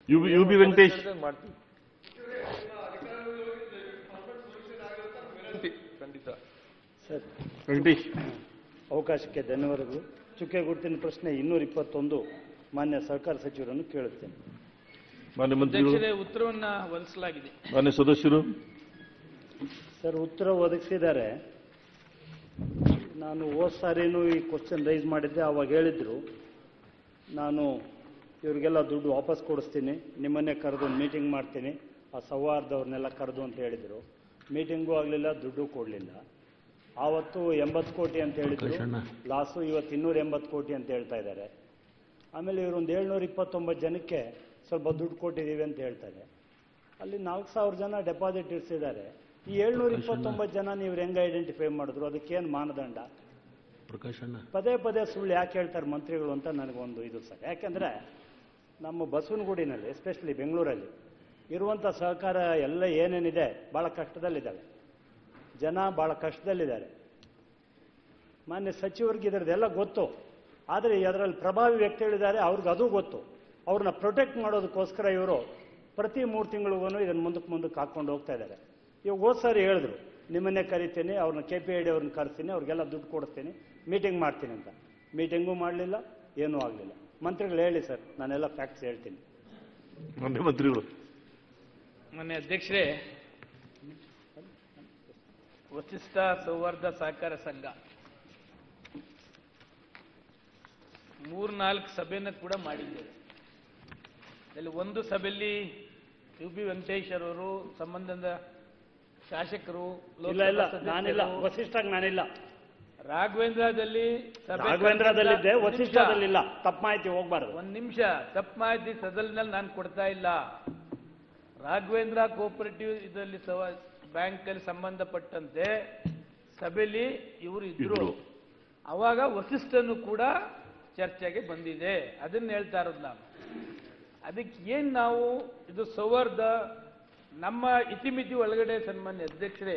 You B U B Venkatesh ಮಾಡ್ತೀವಿ ಖಂಡಿತ sir Venkatesh ಅವಕಾಶಕ್ಕೆ ಧನ್ಯವಾದಗಳು ಚುಕ್ಕೆ ಗುರುತಿನ ಪ್ರಶ್ನೆ ಇನ್ನೂರ ಇಪ್ಪತ್ತೊಂದು ಮಾನ್ಯ ಸಹಕಾರ ಸಚಿವರನ್ನು ಕೇಳುತ್ತೇನೆ ಮಾನ್ಯ ಮಂತ್ರಿಗಳು ಅಧ್ಯಕ್ಷರೇ ಉತ್ತರವನ್ನ ಒದಗಿಸಲಾಗಿದೆ ಮಾನ್ಯ ಸದಸ್ಯರು ಸರ್ ಉತ್ತರ ಒದಗಿಸಿದ್ದಾರೆ ನಾನು ಹೋದ ಸಾರಿನೂ ಈ ಕ್ವಶನ್ ರೈಸ್ ಮಾಡಿದ್ದೆ ಅವಾಗ ಹೇಳಿದ್ರು ನಾನು ಇವರಿಗೆಲ್ಲ ದುಡ್ಡು ವಾಪಸ್ ಕೊಡಿಸ್ತೀನಿ ನಿಮ್ಮನ್ನೇ ಕರೆದು ಮೀಟಿಂಗ್ ಮಾಡ್ತೀನಿ ಆ ಸೌಹಾರ್ದವ್ರನ್ನೆಲ್ಲ ಕರೆದು ಅಂತ ಹೇಳಿದರು ಮೀಟಿಂಗೂ ಆಗಲಿಲ್ಲ ದುಡ್ಡು ಕೊಡಲಿಲ್ಲ ಆವತ್ತು ಎಂಬತ್ತು ಕೋಟಿ ಅಂತ ಹೇಳಿದ್ರು ಲಾಸು ಇವತ್ತು ಇನ್ನೂರ ಎಂಬತ್ತು ಕೋಟಿ ಅಂತ ಹೇಳ್ತಾ ಇದ್ದಾರೆ ಆಮೇಲೆ ಇವರೊಂದು ಏಳ್ನೂರ ಇಪ್ಪತ್ತೊಂಬತ್ತು ಜನಕ್ಕೆ ಸ್ವಲ್ಪ ದುಡ್ಡು ಕೊಟ್ಟಿದ್ದೀವಿ ಅಂತ ಹೇಳ್ತಾರೆ ಅಲ್ಲಿ ನಾಲ್ಕು ಸಾವಿರ ಜನ ಡೆಪಾಸಿಟ್ ಇರಿಸಿದ್ದಾರೆ ಈ ಏಳ್ನೂರ ಇಪ್ಪತ್ತೊಂಬತ್ತು ಜನ ನೀವು ಹೆಂಗೆ ಐಡೆಂಟಿಫೈ ಮಾಡಿದ್ರು ಅದಕ್ಕೇನು ಮಾನದಂಡ ಪದೇ ಪದೇ ಸುಳ್ಳು ಯಾಕೆ ಹೇಳ್ತಾರೆ ಮಂತ್ರಿಗಳು ಅಂತ ನನಗೊಂದು ಇದು ಸರ್ ಯಾಕೆಂದ್ರೆ ನಮ್ಮ ಬಸವನಗುಡಿನಲ್ಲಿ ಎಸ್ಪೆಷಲಿ ಬೆಂಗಳೂರಲ್ಲಿ ಇರುವಂಥ ಸಹಕಾರ ಎಲ್ಲ ಏನೇನಿದೆ ಭಾಳ ಕಷ್ಟದಲ್ಲಿದ್ದಾವೆ ಜನ ಭಾಳ ಕಷ್ಟದಲ್ಲಿದ್ದಾರೆ ಮಾನ್ಯ ಸಚಿವರಿಗೆ ಇದರದೆಲ್ಲ ಗೊತ್ತು ಆದರೆ ಅದರಲ್ಲಿ ಪ್ರಭಾವಿ ವ್ಯಕ್ತಿಗಳಿದ್ದಾರೆ ಅವ್ರಿಗೆ ಅದು ಗೊತ್ತು ಅವ್ರನ್ನ ಪ್ರೊಟೆಕ್ಟ್ ಮಾಡೋದಕ್ಕೋಸ್ಕರ ಇವರು ಪ್ರತಿ ಮೂರು ತಿಂಗಳಿಗೂ ಇದನ್ನು ಮುಂದಕ್ಕೆ ಮುಂದಕ್ಕೆ ಹಾಕ್ಕೊಂಡು ಹೋಗ್ತಾ ಇದ್ದಾರೆ ಇವಾಗ ಹೋದ್ ಸಾರಿ ಹೇಳಿದ್ರು ನಿಮ್ಮನ್ನೇ ಕರಿತೀನಿ ಅವ್ರನ್ನ ಕೆ ಪಿ ಐ ಡಿ ಅವ್ರನ್ನ ಕರೆಸ್ತೀನಿ ಅವ್ರಿಗೆಲ್ಲ ದುಡ್ಡು ಕೊಡಿಸ್ತೀನಿ ಮೀಟಿಂಗ್ ಮಾಡ್ತೀನಿ ಅಂತ ಮೀಟಿಂಗೂ ಮಾಡಲಿಲ್ಲ ಏನೂ ಆಗಲಿಲ್ಲ ಮಂತ್ರಿಗಳು ಹೇಳಿ ಸರ್ ನಾನೆಲ್ಲ ಫ್ಯಾಕ್ಟ್ಸ್ ಹೇಳ್ತೀನಿ ಮಾನ್ಯ ಮಂತ್ರಿಗಳು ಮೊನ್ನೆ ಅಧ್ಯಕ್ಷರೇ ವಸಿಷ್ಠ ಸೌಹಾರ್ದ ಸಹಕಾರ ಸಂಘ ಮೂರ್ನಾಲ್ಕು ಸಭೆನ ಕೂಡ ಮಾಡಿದ್ದೇವೆ ಅಲ್ಲಿ ಒಂದು ಸಭೆಯಲ್ಲಿ ಯು ಬಿ ವೆಂಕಟೇಶ್ವರ್ ಅವರು ಸಂಬಂಧದ ಶಾಸಕರು ಇಲ್ಲ ಇಲ್ಲ ಲೋಕಸಭಾ ನಾನಿಲ್ಲ ಸದಸ್ಯರು, ವಸಿಷ್ಠಾಗ ನಾನಿಲ್ಲ ರಾಘವೇಂದ್ರದಲ್ಲಿ ಸಭೆ ರಾಘವೇಂದ್ರದಲ್ಲಿದ್ದೆ ಒಂದ್ ನಿಮಿಷ, ವಸಿಷ್ಠದಲ್ಲಿಲ್ಲ ತಪ್ಪು ಮಾಹಿತಿ ಹೋಗ್ಬಾರ್ದು ಒಂದ್ ನಿಮಿಷ ತಪ್ಪು ಮಾಹಿತಿ ಸದನದಲ್ಲಿ ನಾನು ಕೊಡ್ತಾ ಇಲ್ಲ ರಾಘವೇಂದ್ರ ಕೋಪರೇಟಿವ್ ಇದರಲ್ಲಿ ಬ್ಯಾಂಕ್ ಅಲ್ಲಿ ಸಂಬಂಧಪಟ್ಟಂತೆ ಸಭೆಯಲ್ಲಿ ಇವರು ಇದ್ರು ಇದ್ರು. ಅವಾಗ ವಸಿಷ್ಠನು ಕೂಡ ಚರ್ಚೆಗೆ ಬಂದಿದೆ ಅದನ್ನ ಹೇಳ್ತಾ ಇರೋದು ನಾನು ಅದಕ್ಕೆ ಏನ್ ನಾವು ಇದು ಸೌಹಾರ್ದ ನಮ್ಮ ಇತಿಮಿತಿ ಒಳಗಡೆ ಸನ್ಮಾನ್ಯ ಅಧ್ಯಕ್ಷರೇ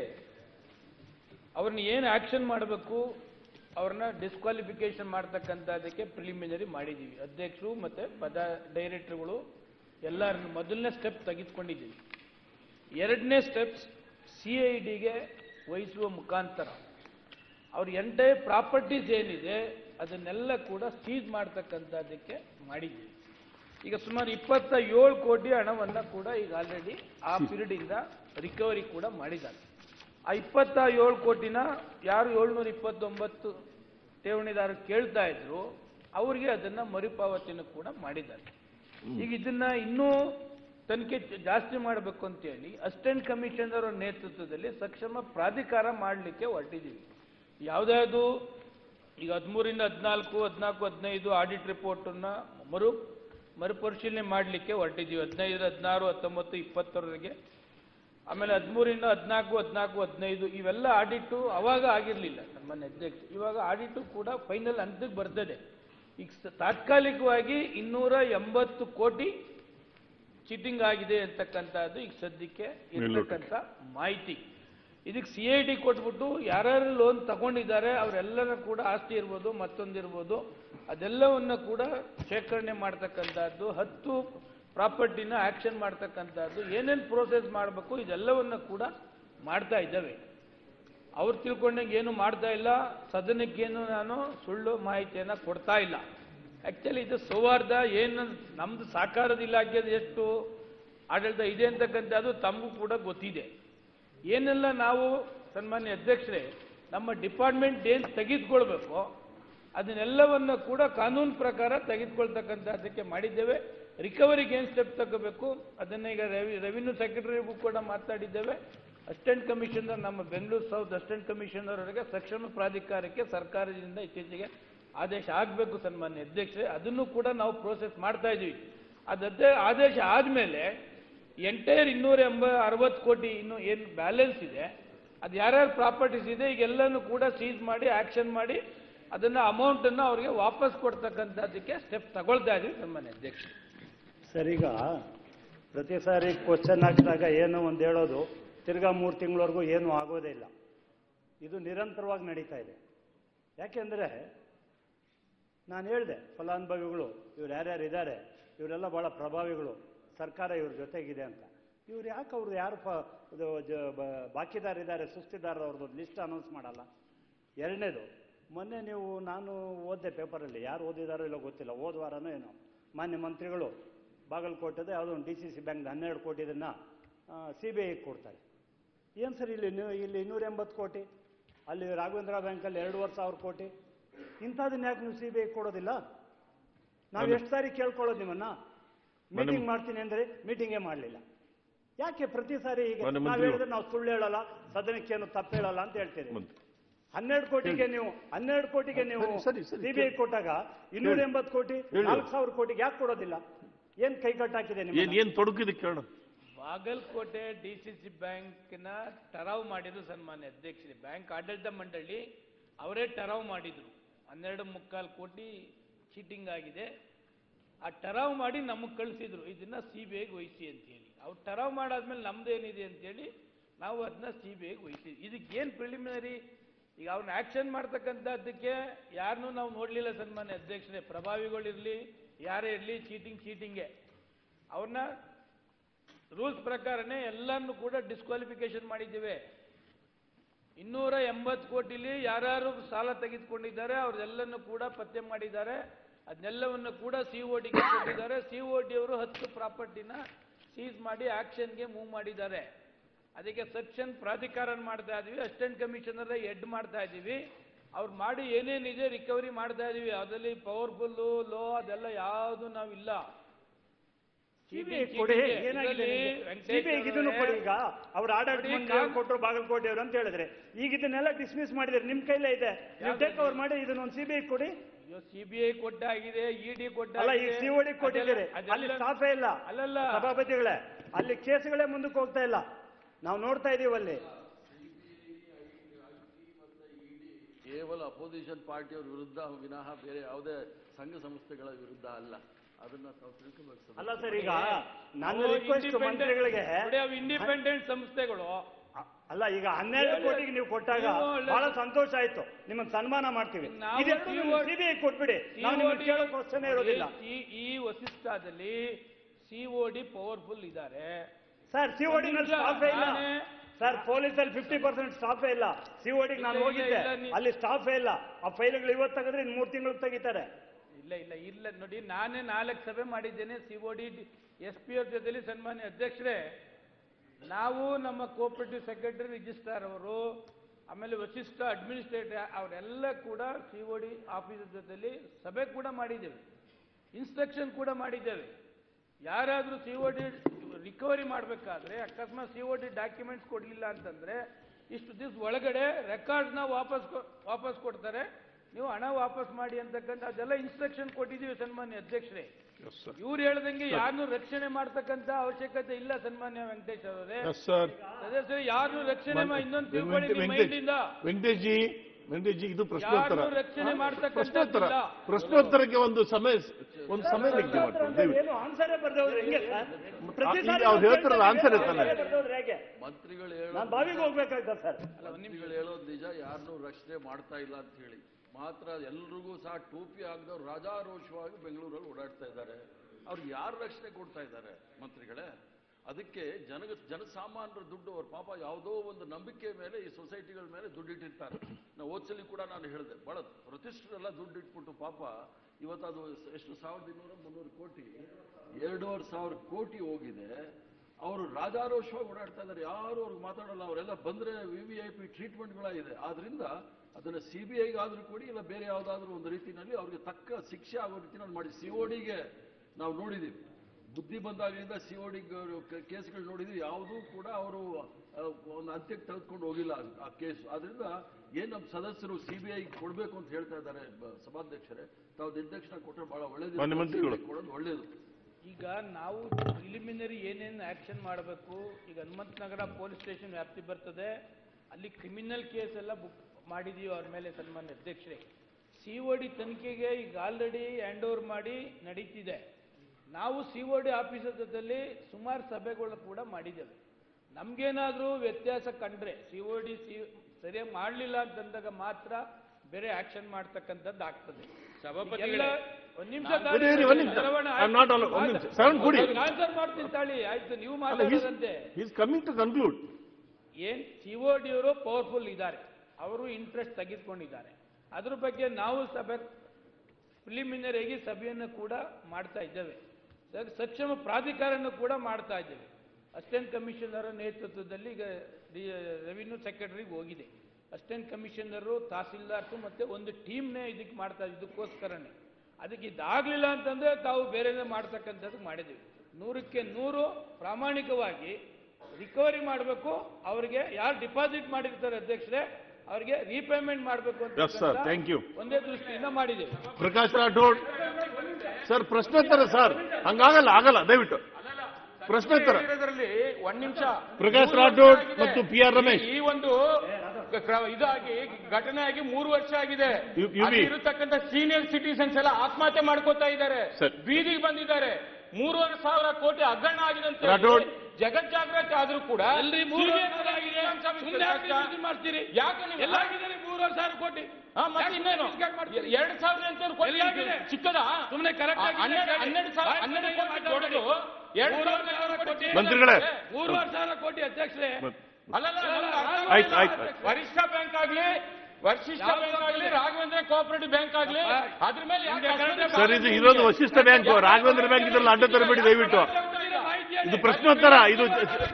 ಅವ್ರನ್ನ ಏನು ಆಕ್ಷನ್ ಮಾಡಬೇಕು ಅವ್ರನ್ನ ಡಿಸ್ಕ್ವಾಲಿಫಿಕೇಶನ್ ಮಾಡ್ತಕ್ಕಂಥದ್ದಕ್ಕೆ ಪ್ರಿಲಿಮಿನರಿ ಮಾಡಿದ್ದೀವಿ ಅಧ್ಯಕ್ಷರು ಮತ್ತೆ ಪದ ಡೈರೆಕ್ಟರ್ಗಳು ಎಲ್ಲರನ್ನು ಮೊದಲನೇ ಸ್ಟೆಪ್ ತೆಗೆದುಕೊಂಡಿದ್ದೀವಿ ಎರಡನೇ ಸ್ಟೆಪ್ಸ್ ಸಿ ಐ ಡಿಗೆ ವಹಿಸುವ ಮುಖಾಂತರ ಅವ್ರ ಎಂಟೇ ಪ್ರಾಪರ್ಟೀಸ್ ಏನಿದೆ ಅದನ್ನೆಲ್ಲ ಕೂಡ ಸೀಸ್ ಮಾಡ್ತಕ್ಕಂಥದ್ದಕ್ಕೆ ಮಾಡಿದ್ದೀವಿ ಈಗ ಸುಮಾರು ಇಪ್ಪತ್ತ ಏಳು ಕೋಟಿ ಹಣವನ್ನ ಕೂಡ ಈಗ ಆಲ್ರೆಡಿ ಆ ಪೀರಿಯಡ್ ಇಂದ ರಿಕವರಿ ಕೂಡ ಮಾಡಿದ್ದಾರೆ ಆ ಇಪ್ಪತ್ತ ಏಳು ಕೋಟಿನ ಯಾರು ಏಳ್ನೂರ ಇಪ್ಪತ್ತೊಂಬತ್ತು ಠೇವಣಿದಾರರು ಕೇಳ್ತಾ ಇದ್ರು ಅವ್ರಿಗೆ ಅದನ್ನ ಮರುಪಾವತಿನೂ ಕೂಡ ಮಾಡಿದ್ದಾರೆ ಈಗ ಇದನ್ನ ಇನ್ನೂ ತನಿಖೆ ಜ- ಜಾಸ್ತಿ ಮಾಡಬೇಕು ಅಂತೇಳಿ ಅಸಿಸ್ಟೆಂಟ್ ಕಮಿಷನರ್ ನೇತೃತ್ವದಲ್ಲಿ ಸಕ್ಷಮ ಪ್ರಾಧಿಕಾರ ಮಾಡಲಿಕ್ಕೆ ಹೊರಟಿದ್ದೀವಿ ಯಾವುದ್ಯಾವುದು ಈಗ ಹದಿಮೂರಿಂದ ಹದಿನಾಲ್ಕು ಹದಿನಾಲ್ಕು ಹದಿನೈದು ಆಡಿಟ್ ರಿಪೋರ್ಟನ್ನ ಮರು ಮರುಪರಿಶೀಲನೆ ಮಾಡಲಿಕ್ಕೆ ಹೊರಟಿದ್ದೀವಿ ಹದಿನೈದು ಹದಿನಾರು ಹತ್ತೊಂಬತ್ತು ಇಪ್ಪತ್ತರವರೆಗೆ ಆಮೇಲೆ ಹದಿಮೂರಿಂದ ಹದಿನಾಲ್ಕು ಹದಿನಾಲ್ಕು ಹದಿನೈದು ಇವೆಲ್ಲ ಆಡಿಟು ಅವಾಗ ಆಗಿರಲಿಲ್ಲ ನಮ್ಮನ್ನ ಅಧ್ಯಕ್ಷ ಇವಾಗ ಆಡಿಟು ಕೂಡ ಫೈನಲ್ ಹಂತಕ್ಕೆ ಬರ್ತದೆ ಈಗ ಸ- ತಾತ್ಕಾಲಿಕವಾಗಿ ಇನ್ನೂರ ಎಂಬತ್ತು ಕೋಟಿ ಚೀಟಿಂಗ್ ಆಗಿದೆ ಅಂತಕ್ಕಂಥದ್ದು ಈಗ ಸದ್ಯಕ್ಕೆ ಇರ್ತಕ್ಕಂಥ ಮಾಹಿತಿ ಇದಕ್ಕೆ ಸಿ ಐ ಡಿ ಕೊಟ್ಬಿಟ್ಟು ಯಾರ್ಯಾರು ಲೋನ್ ತಗೊಂಡಿದ್ದಾರೆ ಅವರೆಲ್ಲರ ಕೂಡ ಆಸ್ತಿ ಇರ್ಬೋದು ಮತ್ತೊಂದಿರ್ಬೋದು ಅದೆಲ್ಲವನ್ನ ಕೂಡ ಶೇಖರಣೆ ಮಾಡ್ತಕ್ಕಂಥದ್ದು ಹತ್ತು ಪ್ರಾಪರ್ಟಿನ ಆಕ್ಷನ್ ಮಾಡ್ತಕ್ಕಂಥದ್ದು ಏನೇನು ಪ್ರೋಸೆಸ್ ಮಾಡಬೇಕು ಇದೆಲ್ಲವನ್ನ ಕೂಡ ಮಾಡ್ತಾ ಇದ್ದೇವೆ ಅವ್ರು ತಿಳ್ಕೊಂಡಂಗೆ ಏನು ಮಾಡ್ತಾ ಇಲ್ಲ ಸದನಕ್ಕೇನು ನಾನು ಸುಳ್ಳು ಮಾಹಿತಿಯನ್ನ ಕೊಡ್ತಾ ಇಲ್ಲ ಆಕ್ಚುಲಿ ಇದು ಸೌಹಾರ್ದ ಏನು ನಮ್ದು ಸಾಕಾರದ ಇಲಾಖೆದು ಎಷ್ಟು ಆಡಳಿತ ಇದೆ ಅಂತಕ್ಕಂಥದ್ದು ತಮಗೂ ಕೂಡ ಗೊತ್ತಿದೆ ಏನೆಲ್ಲ ನಾವು ಸನ್ಮಾನ್ಯ ಅಧ್ಯಕ್ಷರೇ ನಮ್ಮ ಡಿಪಾರ್ಟ್ಮೆಂಟ್ ಏನು ತೆಗೆದುಕೊಳ್ಬೇಕು ಅದನ್ನೆಲ್ಲವನ್ನು ಕೂಡ ಕಾನೂನು ಪ್ರಕಾರ ತೆಗೆದುಕೊಳ್ತಕ್ಕಂಥದ್ದಕ್ಕೆ ಮಾಡಿದ್ದೇವೆ ರಿಕವರಿಗೆ ಏನು ಸ್ಟೆಪ್ ತಗೋಬೇಕು ಅದನ್ನ ಈಗ ರೆವಿ ರೆವಿನ್ಯೂ ಸೆಕ್ರೆಟರಿಗೂ ಕೂಡ ಮಾತಾಡಿದ್ದೇವೆ ಅಸಿಸ್ಟೆಂಟ್ ಕಮಿಷನರ್ ನಮ್ಮ ಬೆಂಗಳೂರು ಸೌತ್ ಅಸಿಸ್ಟೆಂಟ್ ಕಮಿಷನರ್ ಅವರಿಗೆ ಸಕ್ಷಮ ಪ್ರಾಧಿಕಾರಕ್ಕೆ ಸರ್ಕಾರದಿಂದ ಇತ್ತೀಚೆಗೆ ಆದೇಶ ಆಗಬೇಕು ಸನ್ಮಾನ್ಯ ಅಧ್ಯಕ್ಷರೇ ಅದನ್ನು ಕೂಡ ನಾವು ಪ್ರೋಸೆಸ್ ಮಾಡ್ತಾ ಇದ್ದೀವಿ ಅದೇ ಆದೇಶ ಆದಮೇಲೆ ಎಂಟೈರ್ ಇನ್ನೂರ ಎಂಬ ಅರವತ್ತು ಕೋಟಿ ಇನ್ನು ಏನು ಬ್ಯಾಲೆನ್ಸ್ ಇದೆ ಅದು ಯಾರ್ಯಾರು ಪ್ರಾಪರ್ಟೀಸ್ ಇದೆ ಈಗೆಲ್ಲನೂ ಕೂಡ ಸೀಸ್ ಮಾಡಿ ಆಕ್ಷನ್ ಮಾಡಿ ಅದನ್ನ ಅಮೌಂಟನ್ನು ಅವರಿಗೆ ವಾಪಸ್ ಕೊಡ್ತಕ್ಕಂಥದ್ದಕ್ಕೆ ಸ್ಟೆಪ್ ತಗೊಳ್ತಾ ಇದ್ದೀವಿ ಸನ್ಮಾನ್ಯ ಅಧ್ಯಕ್ಷರೇ ಸರ್ ಈಗ ಪ್ರತಿ ಸಾರಿ ಕ್ವಶನ್ ಹಾಕಿದಾಗ ಏನೋ ಒಂದು ಹೇಳೋದು ತಿರ್ಗಾ ಮೂರು ತಿಂಗಳವರೆಗೂ ಏನೂ ಆಗೋದೇ ಇಲ್ಲ ಇದು ನಿರಂತರವಾಗಿ ನಡೀತಾ ಇದೆ ಯಾಕೆಂದರೆ ನಾನು ಹೇಳಿದೆ ಫಲಾನುಭವಿಗಳು ಇವ್ರು ಯಾರ್ಯಾರು ಇದ್ದಾರೆ ಇವರೆಲ್ಲ ಭಾಳ ಪ್ರಭಾವಿಗಳು ಸರ್ಕಾರ ಇವ್ರ ಜೊತೆಗಿದೆ ಅಂತ ಇವ್ರು ಯಾಕೆ ಅವ್ರು ಯಾರು ಪ ಇದು ಜ- ಬ- ಬಾಕಿದಾರಿದ್ದಾರೆ ಸುಸ್ತಿದಾರ ಅವ್ರದ್ದು ಲಿಸ್ಟ್ ಅನೌನ್ಸ್ ಮಾಡಲ್ಲ ಎರಡನೇದು ಮೊನ್ನೆ ನೀವು ನಾನು ಓದಿದೆ ಪೇಪರಲ್ಲಿ ಯಾರು ಓದಿದಾರೋ ಇಲ್ಲೋ ಗೊತ್ತಿಲ್ಲ ಹೋದ ವಾರನೋ ಏನೋ ಮಾನ್ಯ ಮಂತ್ರಿಗಳು ಬಾಗಲಕೋಟೆದ ಯಾವುದೋ ಒಂದು ಡಿ ಸಿ ಸಿ ಬ್ಯಾಂಕ್ ಹನ್ನೆರಡು ಕೋಟಿ ಇದನ್ನು ಸಿ ಬಿ ಐಗೆ ಕೊಡ್ತಾರೆ ಏನು ಸರ್ ಇಲ್ಲಿ ನೀವು ಇಲ್ಲಿ ಇನ್ನೂರ ಎಂಬತ್ತು ಕೋಟಿ ಅಲ್ಲಿ ರಾಘವೇಂದ್ರ ಬ್ಯಾಂಕಲ್ಲಿ ಎರಡೂವರೆ ಸಾವಿರ ಕೋಟಿ ಇಂಥದನ್ನ ಯಾಕೆ ನೀವು ಸಿ ಬಿ ಐ ಕೊಡೋದಿಲ್ಲ ನಾವು ಅಲ್ಲ. ಎಷ್ಟು ಸಾರಿ ಕೇಳ್ಕೊಳ್ಳೋದು ನಿಮ್ಮನ್ನ ಮೊನ್ನೆ- ಮೀಟಿಂಗ್ ಮಾಡ್ತೀನಿ ಅಂದ್ರೆ ಮೀಟಿಂಗೇ ಮಾಡಲಿಲ್ಲ ಯಾಕೆ ಪ್ರತಿ ಸಾರಿ ಈಗ ಮೊನ್ನೆ ನಾವು ಮಂತ್ರಿಗಳು- ಹೇಳಿದ್ರೆ ನಾವು ಸುಳ್ಳು ಹೇಳಲ್ಲ ಸದನಕ್ಕೇನು ತಪ್ಪು ಹೇಳಲ್ಲ ಅಂತ ಹೇಳ್ತೀರಿ ಮಂತ್ರಿ. ಹನ್ನೆರಡು ಕೋಟಿಗೆ ನೀವು ಹನ್ನೆರಡು ಕೋಟಿಗೆ ನೀವು ಸರಿ, ಸರಿ, ಸರಿ. ಸಿಬಿಐ ಕೊಟ್ಟಾಗ ಇನ್ನೂರ ಹೇಳಿ. ಎಂಬತ್ತು ಕೋಟಿ ಹೇಳಿ. ನಾಲ್ಕು ಸಾವಿರ ಕೋಟಿಗೆ ಯಾಕೆ ಕೊಡೋದಿಲ್ಲ ಏನ್ ಕೈ ಕಟ್ಟಾಕಿದೆ ಏನ್ ನಿಮ್ಗೆ ಏನ್ ತೊಡಕಿದೆ ಕೇಳೋಣ ಬಾಗಲಕೋಟೆ ಡಿ ಸಿ ಸಿ ಬ್ಯಾಂಕ್ನ ಟರಾವ್ ಮಾಡಿದ್ರು ಸನ್ಮಾನ್ಯ ಅಧ್ಯಕ್ಷರೇ ಬ್ಯಾಂಕ್ ಆಡಳಿತ ಮಂಡಳಿ ಅವರೇ ಟರಾವ್ ಮಾಡಿದ್ರು ಹನ್ನೆರಡು ಮುಕ್ಕಾಲು ಕೋಟಿ ಚೀಟಿಂಗ್ ಆಗಿದೆ ಆ ಟರಾವ್ ಮಾಡಿ ನಮಗೆ ಕಳಿಸಿದ್ರು ಇದನ್ನ ಸಿ ಬಿ ಐಗೆ ವಹಿಸಿ ಅಂತೇಳಿ ಅವ್ರು ಟರಾವ್ ಮಾಡಾದ್ಮೇಲೆ ನಮ್ದೇನಿದೆ ಅಂತೇಳಿ ನಾವು ಅದನ್ನ ಸಿ ಬಿ ಐಗೆ ವಹಿಸಿದ್ವಿ ಇದಕ್ಕೆ ಏನು ಪ್ರಿಲಿಮಿನರಿ ಈಗ ಅವ್ರನ್ನ ಆಕ್ಷನ್ ಮಾಡ್ತಕ್ಕಂಥದ್ದಕ್ಕೆ ಯಾರನ್ನೂ ನಾವು ನೋಡಲಿಲ್ಲ ಸನ್ಮಾನ್ಯ ಅಧ್ಯಕ್ಷರೇ ಪ್ರಭಾವಿಗಳಿರಲಿ ಯಾರೇ ಇರಲಿ ಚೀಟಿಂಗ್ ಚೀಟಿಂಗೆ ಅವ್ರನ್ನ ರೂಲ್ಸ್ ಪ್ರಕಾರನೇ ಎಲ್ಲಾನು ಕೂಡ ಡಿಸ್ಕ್ವಾಲಿಫಿಕೇಶನ್ ಮಾಡಿದ್ದೇವೆ ಇನ್ನೂರ ಎಂಬತ್ತು ಕೋಟಿಲಿ ಯಾರ್ಯಾರು ಸಾಲ ತೆಗೆದುಕೊಂಡಿದ್ದಾರೆ ಅವ್ರದೆಲ್ಲನ್ನು ಕೂಡ ಪತ್ತೆ ಮಾಡಿದ್ದಾರೆ ಅದನ್ನೆಲ್ಲವನ್ನು ಕೂಡ ಸಿ ಒ ಡಿಗೆ ಕೊಟ್ಟಿದ್ದಾರೆ ಸಿ ಒ ಡಿ ಅವರು ಹತ್ತು ಪ್ರಾಪರ್ಟಿನ ಸೀಸ್ ಮಾಡಿ ಆಕ್ಷನ್ಗೆ ಮೂವ್ ಮಾಡಿದ್ದಾರೆ ಅದಕ್ಕೆ ಸೆಕ್ಷನ್ ಪ್ರಾಧಿಕಾರ ಮಾಡ್ತಾ ಇದೀವಿ ಅಸಿಸ್ಟೆಂಟ್ ಕಮಿಷನರ್ ಎಡ್ ಮಾಡ್ತಾ ಇದ್ದೀವಿ ಅವ್ರು ಮಾಡಿ ಏನೇನಿದೆ ರಿಕವರಿ ಮಾಡ್ತಾ ಇದೀವಿ ಅದರಲ್ಲಿ ಪವರ್ಫುಲ್ಲು ಲೋ ಅದೆಲ್ಲ ಯಾವುದು ನಾವಿಲ್ಲ ಸಿಬಿಐ ಕೊಡಿ ಏನಾಗಿದೆ ಸಿಬಿಐ ಇದನ್ನು ಕೊಡಿ ಈಗ ಅವ್ರ ಆಡಳಿತ ನೋಡಿ, ಮಂಡಳಿ ಕಾನ್- ಕೊಟ್ಟರು ಬಾಗಲಕೋಟೆ ಅವರು ಅಂತ ಹೇಳಿದ್ರೆ ಈಗ ಇದನ್ನೆಲ್ಲ ಡಿಸ್ಮಿಸ್ ಮಾಡಿದ್ರೆ ನಿಮ್ ಕೈಲೇ ಇದೆ ನೀವು ಯಾವ್ದು? ಟೇಕ್ ಓವರ್ ಮಾಡಿ ಇದನ್ನ ಒಂದು ಸಿಬಿಐ ಕೊಡಿ ಅಯ್ಯೋ ಸಿಬಿಐ ಕೊಟ್ಟಾಗಿದೆ ಇಡಿ ಅಲ್ಲ ಈ ಸಿಒಡಿ ಕೊಟ್ಟಿದ್ದೀರಿ ಅದೆಲ್ಲ- ಅಲ್ಲಿ ಸ್ಟಾಫೇ ಇಲ್ಲ ಅಲ್ಲಲ್ಲ. ಸಭಾಪತಿಗಳೇ ಅಲ್ಲಿ ಕೇಸ್ಗಳೇ ಮುಂದಕ್ಕೆ ಹೋಗ್ತಾ ಇಲ್ಲ ನಾವು ನೋಡ್ತಾ ಇದೀವಿ ಅಲ್ಲಿ ಕೇವಲ ಅಪೋಸಿಷನ್ ಪಾರ್ಟಿಯವರ ವಿರುದ್ಧ ವಿನಃ ಬೇರೆ ಯಾವುದೇ ಸಂಘ ಸಂಸ್ಥೆಗಳ ವಿರುದ್ಧ ಅಲ್ಲ ಅದನ್ನ ತಾವು ತಿಳ್ಕೊಬೇಕು ಸರ್. ಅಲ್ಲ ಸರ್ ಈಗ ನನ್ನ ರಿಕ್ವೆಸ್ಟ್ ಮಂತ್ರಿಗಳಿಗೆ ಇಂಡಿಪೆಂಡೆಂಟ್ ಸಂಸ್ಥೆಗಳು ಅ- ಅಲ್ಲ ಈಗ ಹನ್ನೆರಡು ಹೇಳಿ. ಕೋಟಿಗೆ ನೀವು ಕೊಟ್ಟಾಗ ನೀವು ಒಳ್ಳೆ- ಬಹಳ ಸಂತೋಷ ಆಯ್ತು ನಿಮ್ಮನ್ನ ಸನ್ಮಾನ ಮಾಡ್ತೀವಿ ನಾವು ಇದೆರಡು COD ಸಿಬಿಐ ಕೊಟ್ಬಿಡಿ ನಾವು ನಿಮ್ಮನ್ನ ಕೇಳೋ ಕ್ವಶನ್ ಇರೋದಿಲ್ಲ ಈ ಈ ವಸಿಷ್ಠದಲ್ಲಿ ಸಿಒಡಿ ಪವರ್ಫುಲ್ ಇದ್ದಾರೆ ಸರ್ ಸಿಒಡಿ ನಲ್ಲಿ ಒಂದು ನಿಮಿಷ, ಸ್ಟಾಫೇ ಇಲ್ಲ ನಾನೇ- ಸರ್ ಪೊಲೀಸ್ ಅಲ್ಲಿ ಫಿಫ್ಟಿ ಪರ್ಸೆಂಟ್ ಸ್ಟಾಫೇ ಇಲ್ಲ ಸಿಒಡಿಗೆ ನಾನು ಇಲ್ಲ, ಹೋಗಿದ್ದೆ ಇಲ್ಲ, ನೀ- ಅಲ್ಲಿ ಸ್ಟಾಫೇ ಇಲ್ಲ ಆ ಫೈಲ್ಗಳು ಇವತ್ತು ತೆಗೆದ್ರೆ ಇನ್ನು ಮೂರು ತಿಂಗಳು ತೆಗಿತಾರೆ ಇಲ್ಲ ಇಲ್ಲ ಇಲ್ಲ ನೋಡಿ ನಾನೇ ನಾಲ್ಕು ಸಭೆ ಮಾಡಿದ್ದೇನೆ ಸಿಒಡಿ ಎಸ್ ಪಿ ಅವ್ರ ಜೊತೆಲಿ ಸನ್ಮಾನ್ಯ ಅಧ್ಯಕ್ಷರೇ ನಾವು ನಮ್ಮ ಕೋಆಪರೇಟಿವ್ ಸೆಕ್ರೆಟರಿ ರಿಜಿಸ್ಟ್ರಾರ್ ಅವರು ಆಮೇಲೆ ವಸಿಷ್ಠ ಅಡ್ಮಿನಿಸ್ಟ್ರೇಟರ್ ಅವರೆಲ್ಲ ಕೂಡ ಸಿ ಒ ಡಿ ಆಫೀಸರ್ ಜೊತೆಲಿ ಸಭೆ ಕೂಡ ಮಾಡಿದ್ದೇವೆ ಇನ್ಸ್ಟ್ರಕ್ಷನ್ ಕೂಡ ಮಾಡಿದ್ದೇವೆ ಯಾರಾದರೂ ಸಿ ಒ ಡಿ ರಿಕವರಿ ಮಾಡಬೇಕಾದ್ರೆ ಅಕಸ್ಮಾತ್ ಸಿ ಒ ಡಿ ಡಾಕ್ಯುಮೆಂಟ್ಸ್ ಕೊಡಲಿಲ್ಲ ಅಂತಂದ್ರೆ ಇಷ್ಟು ದಿವಸ ಒಳಗಡೆ ರೆಕಾರ್ಡ್ನ ವಾಪಸ್ ಕೊ- ವಾಪಸ್ ಕೊಡ್ತಾರೆ ನೀವು ಹಣ ವಾಪಸ್ ಮಾಡಿ ಅಂತಕ್ಕಂಥ ಅದೆಲ್ಲ ಇನ್ಸ್ಟ್ರಕ್ಷನ್ ಕೊಟ್ಟಿದ್ದೀವಿ ಸನ್ಮಾನ್ಯ ಅಧ್ಯಕ್ಷರೇ ಎಸ್ ಸರ್ ಇವ್ರು ಹೇಳ್ದಂಗೆ ಯಾರನ್ನು ರಕ್ಷಣೆ ಮಾಡ್ತಕ್ಕಂಥ ಅವಶ್ಯಕತೆ ಇಲ್ಲ ಸನ್ಮಾನ್ಯ ವೆಂಕಟೇಶ್ ಅವರೇ ಎಸ್ ಸರ್ ಸದಸ್ಯರು ಯಾರನ್ನು ರಕ್ಷಣೆ ಮಾ- ಇನ್ನೊಂದು ತಿಳ್ಕೊಳ್ಳಿ ನಿಮ್ಮ ವೆಂಕಟೇಶ್ ಮೈಂಡಿಂದ ವೆಂಕಟೇಶ್ ಜಿ ವೆಂಕಟೇಶ್ ಜಿ ಇದು ಪ್ರಶ್ನೋತ್ತರ ಯಾರನ್ನು ರಕ್ಷಣೆ ಪ್ರಶ್ನೋತ್ತರ ಮಾಡ್ತಕ್ಕಂಥದ್ದಿಲ್ಲ ಪ್ರಶ್ನೋತ್ತರಕ್ಕೆ ಒಂದು ಸಮಯ ಒಂದು ಸಮಯ ನಿಗದಿ ಮಾಡ್ಕೊಳ್ಳಿ ದಯವಿಟ್ಟು ಏನು ಆನ್ಸರೇ ಬರ್ದವ್ರೆ ಹೆಂಗೆ ಸರ್ ಪ್ರತಿ ಈಗ ಸಾರಿ ಅವ್ರು ನಾವು ಹೇಳ್ತಾರಲ್ಲ ಕೇಳ್ತಾ answer ಇದ್ದೀವಿ, ಇರ್ತಾನೆ. answer ಬರ್ದವ್ರೆ ಹೇಗೆ ಮಂತ್ರಿಗಳು ನಾನು ಹೇಳೋದು ಬಾವಿಗೆ ಹೋಗ್ಬೇಕಾಗ್ತದೆ ಸರ್ ಅಲ್ಲ, ಒಂದ್ ನಿಮಿಷ. ಮಂತ್ರಿಗಳು ಹೇಳೋದು ನಿಜ ಯಾರನ್ನೂ ರಕ್ಷಣೆ ಮಾಡ್ತಾ ಇಲ್ಲ ಅಂತ ಹೇಳಿ ಮಾತ್ರ ಎಲ್ರಿಗೂ ಸಹ ಟೋಪಿ ಹಾಕಿದವ್ರು ರಾಜಾರೋಷವಾಗಿ ಬೆಂಗಳೂರಲ್ಲಿ ಓಡಾಡ್ತಾ ಇದ್ದಾರೆ ಅವ್ರು ಯಾರು ರಕ್ಷಣೆ ಕೊಡ್ತಾ ಇದ್ದಾರೆ ಮಂತ್ರಿಗಳೇ ಅದಕ್ಕೆ ಜನ ಜನಸಾಮಾನ್ಯರ ದುಡ್ಡು ಅವ್ರ ಪಾಪ ಯಾವುದೋ ಒಂದು ನಂಬಿಕೆ ಮೇಲೆ ಈ ಸೊಸೈಟಿಗಳ ಮೇಲೆ ದುಡ್ಡಿಟ್ಟಿರ್ತಾರೆ ನಾವು ಓದ್ಸಲಿ ಕೂಡ ನಾನು ಹೇಳಿದೆ ಬಹಳ ಪ್ರತಿಷ್ಠರೆಲ್ಲ ದುಡ್ಡು ಇಟ್ಬಿಟ್ಟು ಪಾಪ ಇವತ್ತು ಅದು ಎಷ್ಟು ಸಾವಿರದ ಇನ್ನೂರ ಮುನ್ನೂರು ಕೋಟಿ ಎರಡೂವರೆ ಸಾವಿರ ಕೋಟಿ ಹೋಗಿದೆ ಅವರು ರಾಜಾರೋಷವಾಗಿ ಓಡಾಡ್ತಾ ಇದ್ದಾರೆ ಯಾರು ಅವ್ರಿಗೆ ಮಾತಾಡಲ್ಲ ಅವರೆಲ್ಲ ಬಂದ್ರೆ ವಿ ವಿ ಐ ಪಿ ಟ್ರೀಟ್ಮೆಂಟ್ಗಳಾಗಿದೆ ಆದ್ರಿಂದ ಅದನ್ನ ಸಿ ಬಿ ಐಗಾದ್ರೂ ಕೊಡಿ ಇಲ್ಲ ಬೇರೆ ಯಾವುದಾದ್ರೂ ಒಂದು ರೀತಿನಲ್ಲಿ ಅವ್ರಿಗೆ ತಕ್ಕ ಶಿಕ್ಷೆ ಆಗೋ ರೀತಿನಲ್ಲಿ ಮಾಡಿ ಸಿ ಒ ಡಿಗೆ ನಾವು ನೋಡಿದ್ದೀವಿ ಬುದ್ಧಿ ಬಂದಾಗಲಿಂದ ಸಿ ಒ ಡಿ ಕೇಸ್ಗಳು ನೋಡಿದ್ವಿ ಯಾವುದೂ ಕೂಡ ಅವರು ಒಂದು ಅಂತ್ಯಕ್ಕೆ ತೆಗೆದುಕೊಂಡು ಹೋಗಿಲ್ಲ ಆ- ಆ ಕೇಸ್ ಆದ್ರಿಂದ ಏನ್ ನಮ್ಮ ಸದಸ್ಯರು ಸಿ ಬಿ ಐ ಕೊಡಬೇಕು ಅಂತ ಹೇಳ್ತಾ ಇದ್ದಾರೆ ಬ- ಸಭಾಧ್ಯಕ್ಷರೇ ತಾವು ನಿರ್ದೇಶನ ಕೊಟ್ಟರೆ ಬಹಳ ಒಳ್ಳೇದು ಮಾನ್ಯ ಮಂತ್ರಿಗಳು. ಕೊಡೋದು ಒಳ್ಳೇದು ಈಗ ನಾವು ಪ್ರಿಲಿಮಿನರಿ ಏನೇನು ಆಕ್ಷನ್ ಮಾಡಬೇಕು ಈಗ ಹನುಮಂತ ನಗರ ಪೊಲೀಸ್ ಸ್ಟೇಷನ್ ವ್ಯಾಪ್ತಿ ಬರ್ತದೆ ಅಲ್ಲಿ ಕ್ರಿಮಿನಲ್ ಕೇಸ್ ಎಲ್ಲ ಬುಕ್ ಮಾಡಿದೀವಿ ಅವ್ರ ಮೇಲೆ ಸನ್ಮಾನ್ಯ ಅಧ್ಯಕ್ಷರೇ ಸಿ ಒ ಡಿ ತನಿಖೆಗೆ ಈಗ ಆಲ್ರೆಡಿ ಹ್ಯಾಂಡ್ ಓವರ್ ಮಾಡಿ ನಡೀತಿದೆ ನಾವು ಸಿ ಒ ಡಿ ಆಫೀಸರ್ ಜೊತೆಲಿ ಸುಮಾರು ಸಭೆಗಳು ಕೂಡ ಮಾಡಿದ್ದೇವೆ ನಮ್ಗೇನಾದ್ರೂ ವ್ಯತ್ಯಾಸ ಕಂಡ್ರೆ ಸಿ ಒ ಡಿ ಸಿ ಸರಿಯಾಗಿ ಮಾಡಲಿಲ್ಲ ಅಂತಂದಾಗ ಮಾತ್ರ ಬೇರೆ ಆಕ್ಷನ್ ಮಾಡ್ತಕ್ಕಂಥದ್ದು ಆಗ್ತದೆ ಸಭಾಪತಿಗಳೇ, ಎಲ್ಲ ಒಂದ್ ನಿಮಿಷ ಇರಿ, ಇರಿ, ಒಂದ್ ನಿಮಿಷ. I'm not allo- ಒಂದ್ ನಿಮಿಷ. ಸರಳ್ ಕೊಡಿ. ಆನ್ಸರ್ ಮಾಡ್ತೀನಿ ತಾಳಿ ಆಯ್ತು ನೀವು ಅಲ್ಲ ಮಾತಾಡೋದಂತೆ ಈಸ್ ಕಮಿಂಗ್ ಟು ಕನ್ಕ್ಲೂಡ್ ಏನ್ ಸಿಒಡಿ ಅವರು ಪವರ್ಫುಲ್ ಇದ್ದಾರೆ ಅವರು ಇಂಟ್ರೆಸ್ಟ್ ತೆಗೆದುಕೊಂಡಿದ್ದಾರೆ ಅದ್ರ ಬಗ್ಗೆ ನಾವು ಸಭೆ ಪ್ರಿಲಿಮಿನರಿಯಾಗಿ ಸಭೆಯನ್ನು ಕೂಡ ಮಾಡ್ತಾ ಇದ್ದೇವೆ ಸರ್ ಸಕ್ಷಮ ಪ್ರಾಧಿಕಾರವನ್ನು ಕೂಡ ಮಾಡ್ತಾ ಇದ್ದೇವೆ ಅಸಿಸ್ಟೆಂಟ್ ಕಮಿಷನರ್ ನೇತೃತ್ವದಲ್ಲಿ ಈಗ ರೆವಿನ್ಯೂ ಸೆಕ್ರೆಟರಿಗೆ ಹೋಗಿದೆ ಅಸಿಸ್ಟೆಂಟ್ ಕಮಿಷನರು ತಹಸೀಲ್ದಾರ್ಸು ಮತ್ತೆ ಒಂದು ಟೀಮ್ನೇ ಇದಕ್ಕೆ ಮಾಡ್ತಾ ಇದಕ್ಕೋಸ್ಕರನೇ ಅದಕ್ಕೆ ಇದಾಗಲಿಲ್ಲ ಅಂತಂದ್ರೆ ತಾವು ಬೇರೆನೇ ಮಾಡ್ತಕ್ಕಂಥದ್ದು ಮಾಡಿದ್ದೀವಿ ನೂರಕ್ಕೆ ನೂರು ಪ್ರಾಮಾಣಿಕವಾಗಿ ರಿಕವರಿ ಮಾಡಬೇಕು ಅವರಿಗೆ ಯಾರು ಡಿಪಾಸಿಟ್ ಮಾಡಿರ್ತಾರೆ ಅಧ್ಯಕ್ಷರೇ ಅವರಿಗೆ ರೀಪೇಮೆಂಟ್ ಮಾಡಬೇಕು ಅಂತ Yes, sir. Thank you. ಒಂದೇ ದೃಷ್ಟಿಯಿಂದ ಮಾಡಿದ್ದೇವೆ ಪ್ರಕಾಶ್ ರಾಠೋಡ್ ಸರ್ ಪ್ರಶ್ನೋತ್ತರ ಸರ್ ಹಂಗಾಗಲ್ಲ ಆಗಲ್ಲ ದಯವಿಟ್ಟು ಪ್ರಶ್ನೋತ್ತರ ಇದರಲ್ಲಿ ಒಂದ್ ನಿಮಿಷ ಪ್ರಕಾಶ್ ರಾಠೋಡ್ ಮತ್ತು ಪಿ ಆರ್ ರಮೇಶ್ ಈ ಒಂದು ಕ್ರ- ಇದಾಗಿ ಘಟನೆ ಆಗಿ ಮೂರು ವರ್ಷ ಆಗಿದೆ ಯು- ಯು ಬಿ. ಅಲ್ಲಿ ಇರತಕ್ಕಂತ ಸೀನಿಯರ್ ಸಿಟಿಸನ್ಸ್ ಎಲ್ಲ ಆತ್ಮಹತ್ಯೆ ಮಾಡ್ಕೋತಾ ಇದ್ದಾರೆ ಸರ್. ಬೀದಿಗೆ ಬಂದಿದ್ದಾರೆ ಮೂರುವರೆ ಸಾವಿರ ಕೋಟಿ ಹಗರಣ ಆಗಿದೆ ಅಂತ ರಾಠೋಡ್. ಜಗಜ್ಜಾಗ್ರತೆ ಆದ್ರೂ ಕೂಡ ಎಲ್ರಿ ಮೂರು CBI ವರ್ಷ ಆಗಿದೆ. ಅಂತ ಸುಮ್ನೆ ಯಾಕೆ ಇದು ಮಾಡ್ತೀರಿ ಯಾಕೆ ನೀವು- ಎಲ್ಲಾಗಿದೆ ಮೂರುವರೆ ಸಾವಿರ ಕೋಟಿ ಹಾ, ಮತ್ತೆ ಯಾಕೆ ಇನ್ನೇನು ಮಿಸ್ಗೈಡ್ ಮಾಡ್ತೀರಿ? ಎರಡ್ ಸಾವಿರ ಅಂತ ಕೋಟಿ ಎಲ್ಲಾಗಿದೆ? ಚಿಕ್ಕದ ಸುಮ್ನೆ correct ಆಗಿ ಹನ್ನೆರಡು ಹೇಳಿ. ಹನ್ನೆರಡು ಸಾವಿರ ಆಯ್ತು, ಹನ್ನೆರಡು ಈಗ ಕೋಟಿ ಮಾತಾಡಿ. ದೊಡ್ಡದು ಎರಡು ಮೂರುವರೆ ಸಾವಿರ ಸಾವಿರ ಕೋಟಿ ಕೋಟಿ. ಮಂತ್ರಿಗಳೇ. ಮೂರುವರೆ ಸಾವಿರ ಕೋಟಿ ಅಧ್ಯಕ್ಷರೇ ಅಲ್ಲಲ್ಲ ನಮ್ಗೆ ಅರ್ಥ ಆಯ್ತು, ಆಯ್ತು, ಆಯ್ತು. ಆಗಿಲ್ಲ. ವರಿಷ್ಠ ಬ್ಯಾಂಕ್ ಆಗ್ಲಿ ವರಿಷ್ಠ ಯಾವ ಬ್ಯಾಂಕ್ ಆಗ್ಲಿ ಬ್ಯಾಂಕ್? ರಾಘವೇಂದ್ರ ಕೋಆಪರೇಟಿವ್ ಬ್ಯಾಂಕ್ ಆಗ್ಲಿ ಅಪ್ಪ, ಅದ್ರ ಮೇಲೆ ಯಾಕೆ ನಿಮ್ಗೆ ಅಷ್ಟೊಂದು ಕರೆಕ್ಟ್ ಸರ್ ಇದು ಇರೋದು ವಶಿಷ್ಠ ಬ್ಯಾಂಕ್ ರಾಘವೇಂದ್ರ ಬ್ಯಾಂಕ್ ಇದ್ರಲ್ಲಿ ಅಡ್ಡ ತರಬೇಡಿ ದಯವಿಟ್ಟು ಇದು ಪ್ರಶ್ನೋತ್ತರ ಇದು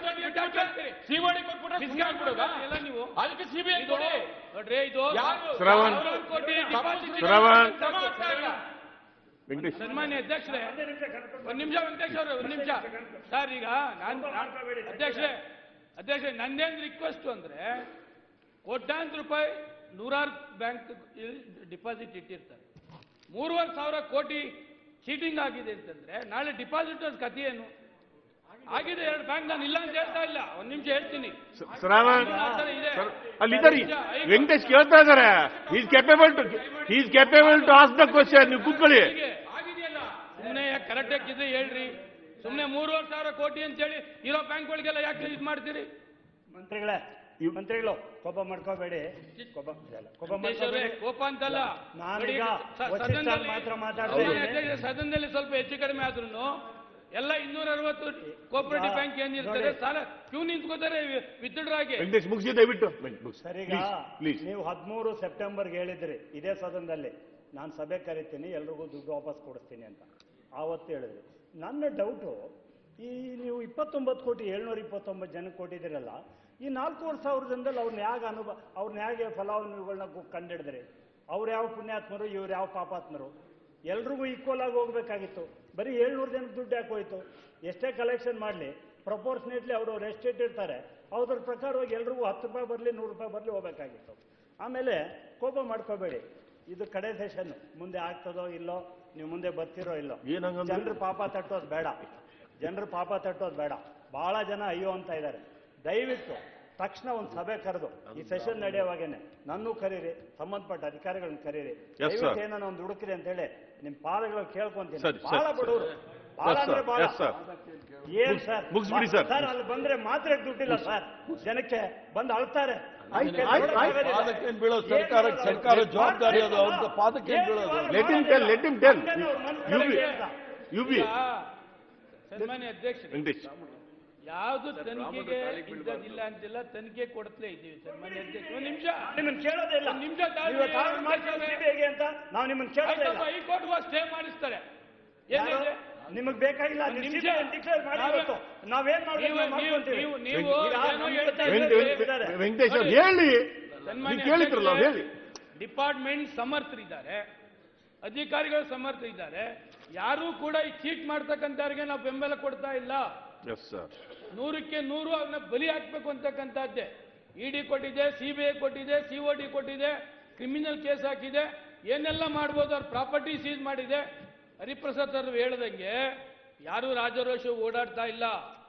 ಸಿಒಡಿ ಕೊಟ್ಬಿಟ್ರೆ ಸುಮ್ನೆ ಆಗ್ಬಿಡೋದಾ? ಎಲ್ಲ ನೀವು ಅದಕ್ಕೆ ಸಿಬಿಐ ಕೊಡಿ ನೋಡ್ರಿ ಇದು ಯಾರು ಶ್ರವಣ್. ಸಾವಿರಾರು ಕೋಟಿ deposit ಶ್ರವಣ್. ಕ್ರಮ ಆಗ್ತಾ ಇಲ್ಲ. ವೆಂಕಟೇಶ್ ಸನ್ಮಾನ್ಯ ಅಧ್ಯಕ್ಷರೇ ಒಂದ್ ನಿಮಿಷ ವೆಂಕಟೇಶ್ ಅವರು ಒಂದ್ ನಿಮಿಷ ಸರ್ ಈಗ ನಾನು ಅಧ್ಯಕ್ಷರೇ ಅಧ್ಯಕ್ಷರೇ ನಂದೇನು ರಿಕ್ವೆಸ್ಟ್ ಅಂದ್ರೆ ಕೋಟ್ಯಾಂತರ ರೂಪಾಯಿ ನೂರಾರು ಬ್ಯಾಂಕ್ ಡಿಪಾಸಿಟ್ ಇಟ್ಟಿರ್ತಾರೆ ಮೂರುವರೆ ಸಾವಿರ ಕೋಟಿ ಚೀಟಿಂಗ್ ಆಗಿದೆ ಅಂತಂದ್ರೆ ನಾಳೆ ಡಿಪಾಸಿಟರ್ಸ್ ಕಥೆ ಏನು ಆಗಿದೆ ಎರಡು ಬ್ಯಾಂಕ್ ನಾನು ಇಲ್ಲ ಅಂತ ಹೇಳ್ತಾ ಇಲ್ಲ ಒಂದ್ ನಿಮಿಷ ಹೇಳ್ತೀನಿ ಶ್ರಾವಣ್ ಆ ಥರ ಇದೆ. ಸರ್ ಅಲ್ಲಿದ್ದಾರೆ ವೆಂಕಟೇಶ್ ಕೇಳ್ತಾ ಇದಾರೆ is capable to is capable to ask the question ನೀವು ಕೂತ್ಕೊಳ್ಳಿ ಹೀಗೆ ಆಗಿದೆಯಲ್ಲ ಸುಮ್ಮನೆ ಕರೆಕ್ಟ್ ಆಗಿದ್ರೆ ಹೇಳ್ರಿ ಸುಮ್ಮನೆ ಮೂರುವರೆ ಸಾವಿರ ಕೋಟಿ ಅಂತ ಹೇಳಿ ಇರೋ ಬ್ಯಾಂಕ್ಗಳಿಗೆಲ್ಲ ಯಾಕೆ ಇದು ಮಾಡ್ತೀರಿ ಮಂತ್ರಿಗಳೇ ಮಂತ್ರಿಗಳು ಕೋಪ ಮಾಡ್ಕೋಬೇಡಿ ಕೋಪ ಇಲ್ಲ, ಕೋಪ ದೇಶವ್ರೆ, ಮಾಡ್ಕೋಬೇಡಿ ಕೋಪ ಅಂತಲ್ಲ ನಾನೀಗ ನೋಡಿ, ಸ- ವಸಿಷ್ಠ ಸದನದಲ್ಲಿ- ಮಾತ್ರ ಮಾತಾಡ್ತಾ ಹೌದು, ಇದ್ದೀನಿ. ಯಾಕೆಂದ್ರೆ ಸದನದಲ್ಲಿ ಸ್ವಲ್ಪ ಹೆಚ್ಚು ಕಡಿಮೆ ಆದ್ರೂ ಎಲ್ಲ ಇನ್ನೂರ ಅರವತ್ತು ಕೋಪರೇಟಿವ್ ಈಗ ಬ್ಯಾಂಕ್ ಏನಿರ್ತಾರೆ ನೋಡಿ. ಸಾಲ ಕ್ಯೂ ನಿಂತ್ಕೋತಾರೆ ವಿತ್ಡ್ರಾಗೆ ವೆಂಕಟೇಶ್ ಮುಗಿಸಿ ದಯವಿಟ್ಟು ಸರಿಗ ಪ್ಲೀಸ್ ನೀವು ಹದಿಮೂರು ಸೆಪ್ಟೆಂಬರ್ಗೆ ಹೇಳಿದ್ರಿ ಇದೇ ಸದನದಲ್ಲಿ ನಾನು ಸಭೆ ಕರಿತೀನಿ ಎಲ್ರಿಗೂ ದುಡ್ಡು ವಾಪಸ್ ಕೊಡಿಸ್ತೀನಿ ಅಂತ ಆವತ್ತು ಹೇಳಿದ್ರಿ ನನ್ನ ಡೌಟು ಈ ನೀವು ಇಪ್ಪತ್ತೊಂಬತ್ತು ಕೋಟಿ ಏಳ್ನೂರ ಇಪ್ಪತ್ತೊಂಬತ್ತು ಜನಕ್ಕೆ ಕೊಟ್ಟಿದ್ದೀರಲ್ಲ ಈ ನಾಲ್ಕೂವರೆ ಸಾವಿರ ಜನದಲ್ಲಿ ಅವ್ರನ್ನ ಯಾಗ ಅನುಭವ ಅವ್ರನ್ನ ಹೇಗೆ ಫಲಾನುಭವಿಗಳನ್ನ ಕಂಡಿಡಿದ್ರಿ ಅವ್ರು ಯಾವ ಪುಣ್ಯಾತ್ಮರು ಇವ್ರು ಯಾವ ಪಾಪಾತ್ಮರು ಎಲ್ರಿಗೂ ಈಕ್ವಲ್ ಆಗಿ ಹೋಗ್ಬೇಕಾಗಿತ್ತು ಬರೀ ಏಳ್ನೂರು ಜನಕ್ಕೆ ದುಡ್ಡು ಯಾಕೆ ಹೋಯ್ತು ಎಷ್ಟೇ ಕಲೆಕ್ಷನ್ ಮಾಡಲಿ ಪ್ರಪೋರ್ಷನೇಟ್ಲಿ ಅವರು ಎಷ್ಟು ಇಟ್ಟಿರ್ತಾರೆ ಅದ್ರ ಪ್ರಕಾರವಾಗಿ ಎಲ್ರಿಗೂ ಹತ್ತು ರೂಪಾಯಿ ಬರಲಿ ನೂರು ರೂಪಾಯಿ ಬರಲಿ ಹೋಗ್ಬೇಕಾಗಿತ್ತು ಆಮೇಲೆ ಕೋಪ ಮಾಡ್ಕೋಬೇಡಿ ಇದು ಕಡೆ ಸೆಷನ್ ಮುಂದೆ ಆಗ್ತದೋ ಇಲ್ಲೋ ನೀವು ಮುಂದೆ ಬರ್ತಿರೋ ಇಲ್ಲೋ ಏನ್ ಹಂಗಂದ್ರೆ? ಜನರು ಪಾಪ ತಟ್ಟೋದು ಬೇಡ ಜನರು ಪಾಪ ತಟ್ಟೋದು ಬೇಡ ಬಹಳ ಜನ ಅಯ್ಯೋ ಅಂತ ಇದ್ದಾರೆ ದಯವಿಟ್ಟು ತಕ್ಷಣ ಒಂದು ಸಭೆ ಕರೆದು ಈ ಸೆಷನ್ ನಡೆಯುವಾಗೇನೆ ನನ್ನೂ ಕರೀರಿ ಸಂಬಂಧಪಟ್ಟ ಅಧಿಕಾರಿಗಳನ್ನ ಕರೀರಿ Yes, sir. ದಯವಿಟ್ಟು ಏನೋ ಒಂದು ಹುಡುಕ್ರಿ ಅಂತ ಹೇಳಿ ನಿಮ್ ಪಾದಗಳು ಕೇಳ್ಕೊಂತೀನಿ ಸರಿ, ಬಹಳ ಸರಿ, ಬಡವರು ಬಹಳ Yes, sir. ಅಂದ್ರೆ ಬಹಳ Yes, sir. ಏನ್ ಸರ್ ಮುಗಿಸ್ಬಿಡಿ, sir. ಸರ್ ಅಲ್ಲಿ ಬಂದ್ರೆ ಮಾತ್ರ ದುಡ್ಡಿಲ್ಲ ಸರ್ ಜನಕ್ಕೆ ಬಂದು ಅಳ್ತಾರೆ ಆಯ್ತು, ಆಯ್ತು, ಆಯ್ತು. ಪಾದಕ್ಕೇನ್ ಬೀಳೋದು ಸರ್ಕಾರ ಸರ್ಕಾರ ಜವಾಬ್ದಾರಿ ಅದು ಅವ್ರ ಪಾದಕ್ಕೇನ್ ಬೀಳೋದು let him tell let him tell U B U B ಈಗ ಸನ್ಮಾನ್ಯ ಅಧ್ಯಕ್ಷರು ವೆಂಕಟೇಶ್ ಯಾವುದು ತನಿಖೆಗೆ ಇಂಥದ್ದಿಲ್ಲ ಅಂತಿಲ್ಲ ತನಿಖೆ ಕೊಡ್ತಲೇ ಇದ್ದೀವಿ ಸನ್ಮಾನ್ಯ ಅಧ್ಯಕ್ಷ ಒಂದು ನಿಮಿಷ ನಿಮ್ಮನ್ನ ಕೇಳೋದೇ ಇಲ್ಲ ಒಂದ್ ನಿಮಿಷ ತಾಳ್ಮೆ ನೀವು ತಾವು ಮಾಡ್ಕೊಳ್ಳಿ CBI ಗೆ ಅಂತ ನಾವು ನಿಮ್ಮನ್ನ ಕೇಳೋದೇ ಇಲ್ಲ ಹೈಕೋರ್ಟ್ಗೆ ಸ್ಟೇ ಮಾಡಿಸ್ತಾರೆ ಏನಿದೆ ನಿಮಗ್ ಬೇಕಾಗಿಲ್ಲ ಒಂದ್ ನೀವು ನಿಮಿಷ. CBI ಡಿಕ್ಲೇರ್ ಮಾಡಿ ನಾವೇ- ಇವತ್ತು. ನಾವೇನ್ ಮಾಡ್ಬೇಕು ನೀವು ನಾವು ಮಾಡ್ಕೊಂತೀವಿ. ನೀವು ನೀವು ಈಗ ಏನೋ ನಮ್ಮ ಹೇಳ್ತಾ ಜೊತೆ ಇದ್ದೀರಿ. ಇದ್ದಾರೆ. ವೆಂಕಟೇಶ್ ಅವ್ರು ಹೇಳಿ ಸನ್ಮಾನ್ಯ ನೀವು ಕೇಳಿದ್ರಲ್ಲ ಅವ್ರು ಹೇಳಿ ಡಿಪಾರ್ಟ್ಮೆಂಟ್ ಸಮರ್ಥರಿದ್ದಾರೆ ಅಧಿಕಾರಿಗಳು ಸಮರ್ಥರಿದ್ದಾರೆ ಯಾರೂ ಕೂಡ ಈ ಚೀಟ್ ಮಾಡ್ತಕ್ಕಂಥವ್ರಿಗೆ ನಾವು ಬೆಂಬಲ ಕೊಡ್ತಾ ಇಲ್ಲ ಎಸ್ ಸರ್ ನೂರಕ್ಕೆ ನೂರು ಅವನ್ನ ಬಲಿ ಹಾಕ್ಬೇಕು ಅಂತಕ್ಕಂಥದ್ದೇ ಇಡಿ ಕೊಟ್ಟಿದೆ ಸಿ ಬಿ ಐ ಕೊಟ್ಟಿದೆ ಸಿ ಒ ಡಿ ಕೊಟ್ಟಿದೆ ಕ್ರಿಮಿನಲ್ ಕೇಸ್ ಹಾಕಿದೆ ಏನೆಲ್ಲ ಮಾಡ್ಬೋದು ಅವ್ರ ಪ್ರಾಪರ್ಟಿ ಸೀಸ್ ಮಾಡಿದೆ ಹರಿಪ್ರಸಾದ್ ಅವರು ಹೇಳ್ದಂಗೆ ಯಾರೂ ರಾಜರೋಷ ಓಡಾಡ್ತಾ ಇಲ್ಲ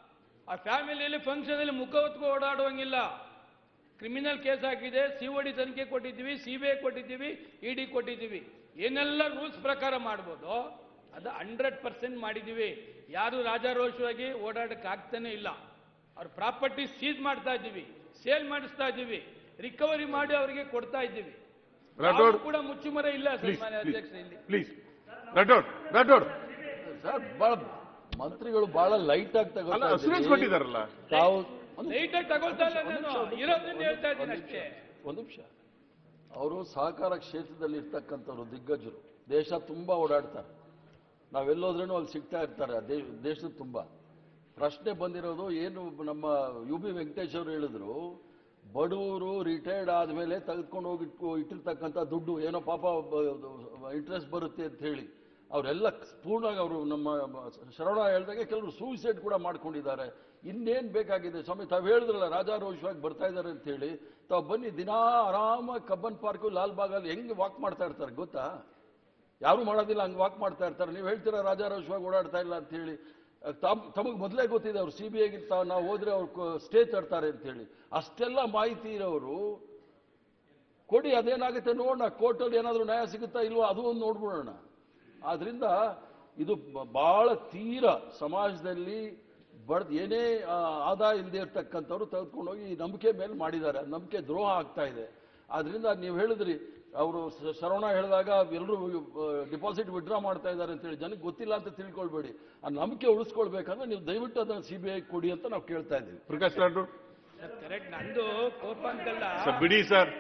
ಆ ಫ್ಯಾಮಿಲಿಯಲ್ಲಿ ಫಂಕ್ಷನಲ್ಲಿ ಮುಖ ಹೊತ್ಕೊ ಓಡಾಡುವಂಗಿಲ್ಲ ಕ್ರಿಮಿನಲ್ ಕೇಸ್ ಹಾಕಿದೆ ಸಿ ಒ ಡಿ ತನಿಖೆ ಕೊಟ್ಟಿದ್ದೀವಿ ಸಿ ಬಿ ಐ ಕೊಟ್ಟಿದ್ದೀವಿ ಇ ಡಿ ಕೊಟ್ಟಿದ್ದೀವಿ ಏನೆಲ್ಲ ರೂಲ್ಸ್ ಪ್ರಕಾರ ಮಾಡ್ಬೋದು ಅದು ಹಂಡ್ರೆಡ್ ಪರ್ಸೆಂಟ್ ಮಾಡಿದ್ದೀವಿ ಯಾರು ರಾಜಾರೋಷವಾಗಿ ಓಡಾಡಕ್ಕೆ ಆಗ್ತಾನೆ ಇಲ್ಲ ಅವ್ರ ಪ್ರಾಪರ್ಟಿ ಸೀಸ್ ಮಾಡ್ತಾ ಇದ್ದೀವಿ ಸೇಲ್ ಮಾಡಿಸ್ತಾ ಇದ್ದೀವಿ ರಿಕವರಿ ಮಾಡಿ ಅವರಿಗೆ ಕೊಡ್ತಾ ಇದ್ದೀವಿ ರಾಠೋಡ್ ಯಾವ್ದು ಕೂಡ ಮುಚ್ಚುಮರೆ ಇಲ್ಲ ಪ್ಲೀಸ್ ಸನ್ಮಾನ್ಯ ಅಧ್ಯಕ್ಷ ಇಲ್ಲಿ ಪ್ಲೀಸ್ ರಾಠೋಡ್ ರಾಠೋಡ್ ಸರ್ ಬಹಳ ಮಂತ್ರಿಗಳು ಬಹಳ ಲೈಟ್ ಆಗಿ ಅಲ್ಲ ತಗೋತಾ ಅಸುರೆನ್ಸ್ ಇದ್ದೀರಿ. ಕೊಟ್ಟಿದ್ದಾರಲ್ಲ ತಾವು ಒಂದು ಲೈಟಾಗಿ ತಗೊಳ್ತಾ ಇಲ್ಲ ನಾನು ಇರೋದನ್ನ ಹೇಳ್ತಾ ಇದ್ದೀನಿ ಅಷ್ಟೇ ಒಂದು ನಿಮಿಷ ಅವರು ಸಹಕಾರ ಕ್ಷೇತ್ರದಲ್ಲಿ ಇರ್ತಕ್ಕಂಥವ್ರು ದಿಗ್ಗಜರು ದೇಶ ತುಂಬ ಓಡಾಡ್ತಾರೆ ನಾವೆಲ್ಲೋದ್ರೂ ಅಲ್ಲಿ ಸಿಗ್ತಾ ಇರ್ತಾರೆ ದೇ- ದೇಶದ ತುಂಬ ಪ್ರಶ್ನೆ ಬಂದಿರೋದು ಏನು ನಮ್ಮ ಯು ಬಿ ವೆಂಕಟೇಶ್ ಅವರು ಹೇಳಿದ್ರು ಬಡವರು ರಿಟೈರ್ಡ್ ಆದಮೇಲೆ ತೆಗೆದುಕೊಂಡು ಹೋಗಿ ಇಟ್ಕೊ- ಇಟ್ಟಿರ್ತಕ್ಕಂಥ ದುಡ್ಡು ಏನೋ ಪಾಪ ಇಂಟ್ರೆಸ್ಟ್ ಬರುತ್ತೆ ಅಂತ ಹೇಳಿ ಅವರೆಲ್ಲ ಪೂರ್ಣವಾಗಿ ಅವರು ನಮ್ಮ ಶರಣ ಹೇಳಿದಾಗೆ ಕೆಲವರು ಸೂಸೈಡ್ ಕೂಡ ಮಾಡ್ಕೊಂಡಿದ್ದಾರೆ ಇನ್ನೇನು ಬೇಕಾಗಿದೆ ಸ್ವಾಮಿ ತಾವು ಹೇಳಿದ್ರಲ್ಲ ರಾಜಾರೋಷವಾಗಿ ಬರ್ತಾ ಇದ್ದಾರೆ ಅಂತ ಹೇಳಿ ತಾವು ಬನ್ನಿ ದಿನಾ ಆರಾಮಾಗಿ ಕಬ್ಬನ್ ಪಾರ್ಕು ಲಾಲ್ಬಾಗಲ್ಲಿ ಹೆಂಗೆ ವಾಕ್ ಮಾಡ್ತಾ ಇರ್ತಾರೆ ಗೊತ್ತಾ ಯಾರು ಮಾಡೋದಿಲ್ಲ ಹಂಗೆ ವಾಕ್ ಮಾಡ್ತಾ ಇರ್ತಾರೆ ನೀವು ಹೇಳ್ತೀರಾ ರಾಜಾರೋಷವಾಗಿ ಓಡಾಡ್ತಾ ಇಲ್ಲ ಅಂತ ಹೇಳಿ ತಮ್ ತಮಗೆ ಮೊದಲೇ ಗೊತ್ತಿದೆ ಅವ್ರು ಸಿ ಬಿ ಐಗಿಂತ ನಾವು ಹೋದ್ರೆ ಅವ್ರು ಸ್ಟೇ ತರ್ತಾರೆ ಅಂತ ಹೇಳಿ ಅಷ್ಟೆಲ್ಲ ಮಾಹಿತಿ ಇರೋರು ಕೊಡಿ ಅದೇನಾಗುತ್ತೆ ನೋಡೋಣ ಕೋರ್ಟಲ್ಲಿ ಏನಾದರೂ ನ್ಯಾಯ ಸಿಗುತ್ತಾ ಇಲ್ವೋ ಅದು ಒಂದು ನೋಡ್ಬಿಡೋಣ ಆದ್ರಿಂದ ಇದು ಬ- ಬಹಳ ತೀರ ಸಮಾಜದಲ್ಲಿ ಬಡ್ದು ಏನೇ ಆ, ಆದಾಯ ಇಲ್ಲದೆ ಇರ್ತಕ್ಕಂಥವ್ರು ತೆಗೆದುಕೊಂಡೋಗಿ ಈ ನಂಬಿಕೆ ಮೇಲೆ ಮಾಡಿದ್ದಾರೆ ನಂಬಿಕೆ ದ್ರೋಹ ಆಗ್ತಾ ಇದೆ ಆದ್ರಿಂದ ನೀವು ಹೇಳಿದ್ರಿ ಅವರು ಶರವಣ ಹೇಳಿದಾಗ ಎಲ್ಲರೂ ಡಿಪಾಸಿಟ್ ವಿಡ್ರಾ ಮಾಡ್ತಾ ಇದ್ದಾರೆ ಅಂತ ಹೇಳಿ ಜನಕ್ಕೆ ಗೊತ್ತಿಲ್ಲ ಅಂತ ತಿಳ್ಕೊಳ್ಬೇಡಿ ಆ ನಂಬಿಕೆ ಉಳಿಸ್ಕೊಳ್ಬೇಕಂದ್ರೆ ನೀವು ದಯವಿಟ್ಟು ಅದನ್ನು ಸಿ ಬಿ ಐ ಕೊಡಿ ಅಂತ ನಾವು ಕೇಳ್ತಾ ಇದ್ದೀವಿ ಪ್ರಕಾಶ್ ರಾಠೋಡ್ ಕರೆಕ್ಟ್ ನಂದು ಕೋಪ ಅಂತಲ್ಲ ಸರ್ ಬಿಡಿ ಸರ್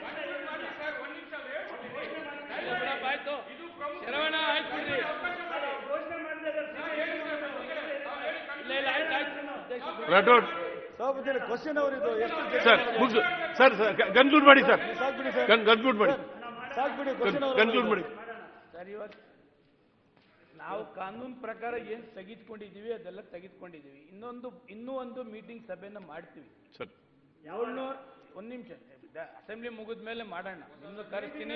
ಬಿಡಪ್ಪ, ಆಯ್ತು ಶರವಣ ಆಯ್ತು ಬಿಡ್ರಿ ಇಲ್ಲ ಇಲ್ಲ ಆಯ್ತು ಆಯ್ತು ಅಧ್ಯಕ್ಷ ಬಿಡಿ. ರಾಠೋಡ್ ಸಭಾಪತಿ ಕ್ವಶನ್ ಅವರಿದು ಎಷ್ಟು ಸರ್ ಮುಗಿಸು ಸರ್ ಕನ್ಕ್ಲೂಡ್ ಮಾಡಿ ಸರ್ ಸಾಕ್ಬಿಡಿ ಸರ್ ಕನ್ಕ್ಲೂಡ್ ಮಾಡಿ ಸಾಕ್ಬಿಡಿ ಕ್ವಶನ್ ಕನ್ಕ್ಲೂಡ್ ಮಾಡಿ ಸರ್ ಇವತ್ತು ನಾವು ಕಾನೂನು ಪ್ರಕಾರ ಏನು ತೆಗೆದುಕೊಂಡಿದ್ದೀವಿ ಅದೆಲ್ಲ ತೆಗೆದುಕೊಂಡಿದ್ದೀವಿ ಇನ್ನೊಂದು ಇನ್ನೂ ಒಂದು ಮೀಟಿಂಗ್ ಸಭೆನ ಮಾಡ್ತೀವಿ ಸರ್ ಏಳ್ನೂರ ಒಂದು ನಿಮಿಷ ಅಸೆಂಬ್ಲಿ ಮುಗಿದ ಮೇಲೆ ಮಾಡೋಣ ನಿಮ್ದು ಕರೆಸ್ತೀನಿ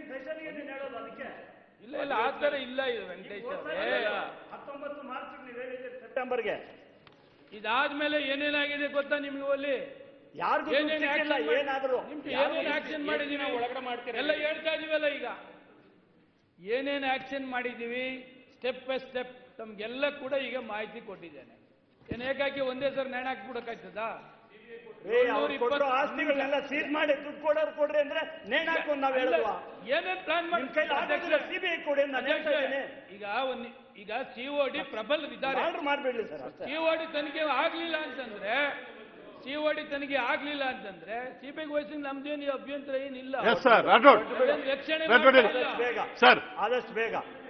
ಇಲ್ಲ ಇಲ್ಲ ಆ ಥರ ಇಲ್ಲ ಇದು ವೆಂಕಟೇಶ್ ಅವರೇ ಹತ್ತೊಂಬತ್ತು ಮಾರ್ಚ್ ನೀವು ಹೇಳಿದ್ದೀರಿ ಸೆಪ್ಟೆಂಬರ್ಗೆ ಇದಾದ್ಮೇಲೆ ಏನೇನಾಗಿದೆ ಗೊತ್ತಾ ನಿಮ್ಗೆ ಅಲ್ಲಿ ಯಾರಿಗೂ ಏನೇನ್ ಸಿಕ್ಕಿಲ್ಲ action ಮಾಡಿ- ಏನಾದ್ರು ನಿಮ್ಗೆ ಏನೇನ್ ಆಕ್ಷನ್ ಮಾಡಿದೀವಿ ಒಳಗಡೆ ಮಾಡ್ತೀರಾ? ಎಲ್ಲ ಹೇಳ್ತಾ ಇದೀವಲ್ಲ ಈಗ ಏನೇನ್ ಆಕ್ಷನ್ ಮಾಡಿದೀವಿ ಸ್ಟೆಪ್ ಬೈ ಸ್ಟೆಪ್ ತಮ್ಗೆಲ್ಲ ಕೂಡ ಈಗ ಮಾಹಿತಿ ಕೊಟ್ಟಿದ್ದೇನೆ ಏನ್ ಏಕಾಕಿ ಒಂದೇ ಸರ್ ನೇಣ ಹಾಕ್ಬಿಡಕ್ಕಾಗ್ತದಾ ಏ, ಅವ್ರು ಕೊಟ್ಟರು ಆಸ್ತಿಗಳನ್ನೆಲ್ಲ ಸೀಸ್ ಮಾಡಿ ದುಡ್ಡು ಕೊಡೋರು ಕೊಡ್ರಿ ಅಂದ್ರೆ ನೇಣ್ ಹಾಕೊಂಡು ನಾವ್ ಹೇಳುವ ಏನೇನ್ ಪ್ಲಾನ್ ಮಾಡಿ ನಿಮ್ ಕೈಲಿ ಆಗೋದಿಲ್ಲ ಸಿಬಿಐ ಕೊಡಿ ಅಂತ ನಾನು ಹೇಳ್ತಾ ಇದ್ದೀನಿ ಈಗ ಒಂದ್ ಈಗ ಸಿಒಡಿ ಪ್ರಬಲರಿದ್ದಾರೆ ಆರ್ಡರ್ ಮಾಡ್ಬೇಡ್ಲಿ ಸರ್ ಅಷ್ಟೇ ಸಿಒಡಿ ತನಿಖೆ ಆಗ್ಲಿಲ್ಲ ಅಂತಂದ್ರೆ ಸಿಒಡಿ ತನಿಖೆ ಆಗ್ಲಿಲ್ಲ ಅಂತಂದ್ರೆ ಸಿಬಿಐ ವಯಸ್ಸಿನ ನಮ್ದೇನು ಅಭ್ಯಂತರ ಏನಿಲ್ಲ ಎಸ್ ಸರ್ ರಾಠೋಡ್ ಅದೇನ್ ರಕ್ಷಣೆ ರಾಠೋಡ್ ಮಾಡ್ತಾ ಇಲ್ಲ. ಬೇಗ ಸರ್ ಆದಷ್ಟು ಬೇಗ